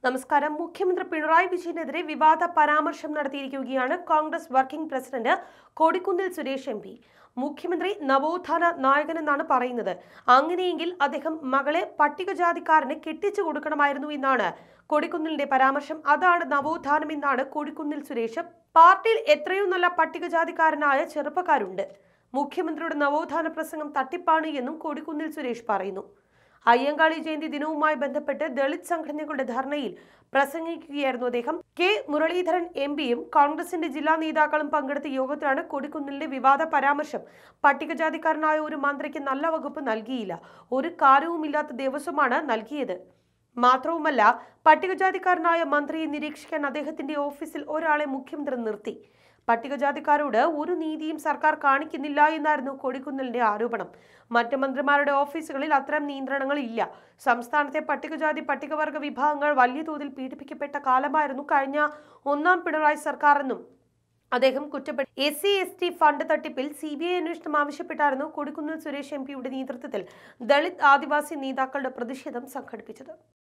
നമസ്കാരം മുഖ്യമന്ത്രി പിണറായി വിജയനെതിരെ വിവാദ പരാമർശം നടത്തിയിരിക്കുകയാണ് Congress working president Kodikunnil Suresh M P മുഖ്യമന്ത്രി നവോത്ഥാന നായകനെന്നാണ് പറയുന്നത് അങ്ങനെയെങ്കിൽ അദ്ദേഹം മകളെ പട്ടികജാതിക്കാരന് കെട്ടിച്ചു കൊടുക്കണമായിരുന്നു എന്നാണ് കൊടിക്കുന്നിലിന്റെ പരാമർശം അതാണ് നവോത്ഥാനം എന്നാണ് കൊടിക്കുന്നിൽ സുരേഷ് പാർട്ടിയിൽ എത്രയോ നല്ല പട്ടികജാതിക്കാരനായ ചെറുപ്പക്കാരുണ്ട് മുഖ്യമന്ത്രിയുടെ നവോത്ഥാന പ്രസംഗം തട്ടിപ്പാണ് എന്നും കൊടിക്കുന്നിൽ സുരേഷ് പറയുന്നു അയ്യങ്കാളി ജയന്തി ദിനവുമായി ബന്ധപ്പെട്ട് ദളിത് സംഘടനകളുടെ ധർണയിൽ പ്രസംഗിക്കുകയായിരുന്നു അദ്ദേഹം കെ മുരളീധരൻ എം പിയും കോൺഗ്രസിന്റെ ജില്ലാ നേതാക്കളും പങ്കെടുത്ത യോഗത്തിലാണ് കൊടിക്കുന്നിലിന്റെ വിവാദ പരാമർശം പട്ടികജാതിക്കാരനായ ഒരു മന്ത്രിക്ക് നല്ല വകുപ്പ് നൽകിയില്ല ഒരു കാര്യവുമില്ലാത്ത ദേവസ്വമാണ് നൽകിയത് മാത്രവുമല്ല പട്ടികജാതിക്കാരനായ മന്ത്രിയെ നിരീക്ഷിക്കാൻ അദ്ദേഹത്തിന്റെ ഓഫീസിൽ ഒരാളെ മുഖ്യമന്ത്രി നിർത്തി പട്ടികജാതിക്കാരോട് ഒരു നീതിയും സർക്കാർ കാണിക്കുന്നില്ല എന്നായിരുന്നു കൊടിക്കുന്നിലിന്റെ ആരോപണം മറ്റ് മന്ത്രിമാരുടെ ഓഫീസുകളിൽ അത്തരം നിയന്ത്രണങ്ങൾ ഇല്ല സംസ്ഥാനത്തെ പട്ടികജാതി പട്ടികവർഗ വിഭാഗങ്ങൾ വലിയ തോതിൽ പീഡിപ്പിക്കപ്പെട്ട കാലമായിരുന്നു കഴിഞ്ഞ ഒന്നാം പിണറായി സർക്കാർ എന്നും അദ്ദേഹം കുറ്റപ്പെടുത്തി S C S T fund തട്ടിപ്പിൽ സി ബി ഐ അന്വേഷണം ആവശ്യപ്പെട്ടായിരുന്നു കൊടിക്കുന്നിൽ സുരേഷ് എം പിയുടെ നേതൃത്വത്തിൽ ദളിത് ആദിവാസി നേതാക്കളുടെ പ്രതിഷേധം സംഘടിപ്പിച്ചത്